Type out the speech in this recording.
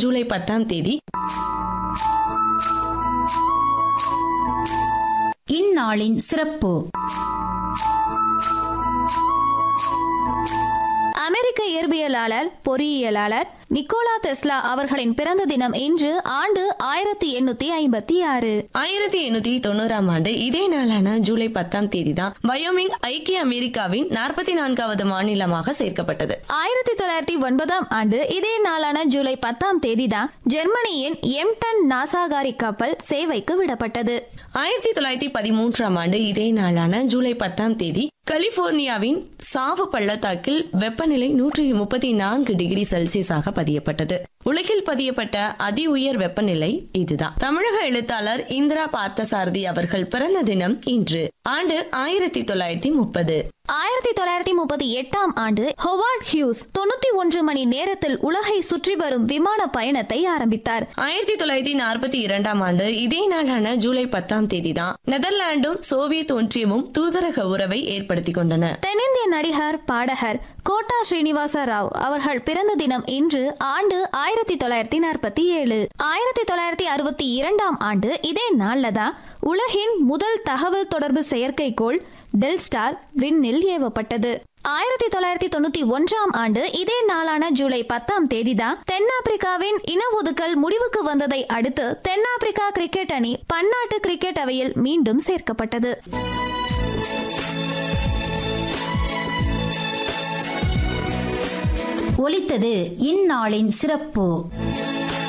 ஜூலை பத்தாம் தேதி இந்நாளின் சிறப்பு அமெரிக்க இயற்பியலாளர் பொறியியலாளர் நிக்கோலா தெஸ்லா அவர்களின் பிறந்த தினம் இன்று ஆண்டு ஆயிரத்தி எண்ணூத்தி ஐம்பத்தி ஆறு ஆயிரத்தி எண்ணூத்தி தொண்ணூறாம் ஆண்டு இதே நாளான ஜூலை பத்தாம் தேதி தான் வயோமிங் ஐக்கிய அமெரிக்காவின் நாற்பத்தி நான்காவது மாநிலமாக சேர்க்கப்பட்டது ஆயிரத்தி தொள்ளாயிரத்தி ஒன்பதாம் ஆண்டு இதே நாளான ஜூலை பத்தாம் தேதி தான் ஜெர்மனியின் எம்டன் நாசாகாரி கப்பல் சேவைக்கு விடப்பட்டது ஆயிரத்தி தொள்ளாயிரத்தி பதிமூன்றாம் ஆண்டு இதே நாளான ஜூலை பத்தாம் தேதி கலிபோர்னியாவின் சாவு பள்ளத்தாக்கில் வெப்பநிலை நூற்றி முப்பத்தி நான்கு டிகிரி செல்சியஸாக பதியப்பட்டது உலகில் பதியப்பட்ட அதி உயர் வெப்பநிலை இதுதான் தமிழக எழுத்தாளர் இந்திரா பார்த்தசாரதி அவர்கள் பிறந்த தினம் இன்று ஆண்டு ஆயிரத்தி தொள்ளாயிரத்தி முப்பது ஆயிரத்தி தொள்ளாயிரத்தி முப்பத்தி எட்டாம் ஆண்டு ஹொவார்ட் ஹியூஸ் தொண்ணூத்தி ஒன்று மணி நேரத்தில் உலகை சுற்றி வரும் விமான பயணத்தை ஆரம்பித்தார் ஆயிரத்தி தொள்ளாயிரத்தி நாற்பத்தி இரண்டாம் ஆண்டு இதே நாளான ஜூலை பத்தாம் தேதி தான் நெதர்லாண்டும் சோவியத் ஒன்றியமும் தூதரக உறவை ஏற்படுத்திக் கொண்டன தென்னிந்திய நடிகர் பாடகர் கோட்டா ஸ்ரீனிவாச ராவ் அவர்கள் பிறந்த தினம் இன்று ஆண்டு ஆயிரத்தி தொள்ளாயிரத்தி நாற்பத்தி ஏழு ஆயிரத்தி தொள்ளாயிரத்தி அறுபத்தி இரண்டாம் ஆண்டு இதே நாள்ல தான் உலகின் முதல் தகவல் தொடர்பு செயற்கைக்கோள் டெல்ஸ்டார் விண்ணில் ஏவப்பட்டது ஆயிரத்தி தொள்ளாயிரத்தி தொண்ணூத்தி ஒன்றாம் ஆண்டு இதே நாளான ஜூலை பத்தாம் தேதி தான் தென்னாப்பிரிக்காவின் இன ஒதுக்கல் முடிவுக்கு வந்ததை அடுத்து தென்னாப்பிரிக்கா கிரிக்கெட் அணி பன்னாட்டு கிரிக்கெட் அவையில் மீண்டும் சேர்க்கப்பட்டது ஒலித்தது இந்நாளின் சிறப்பு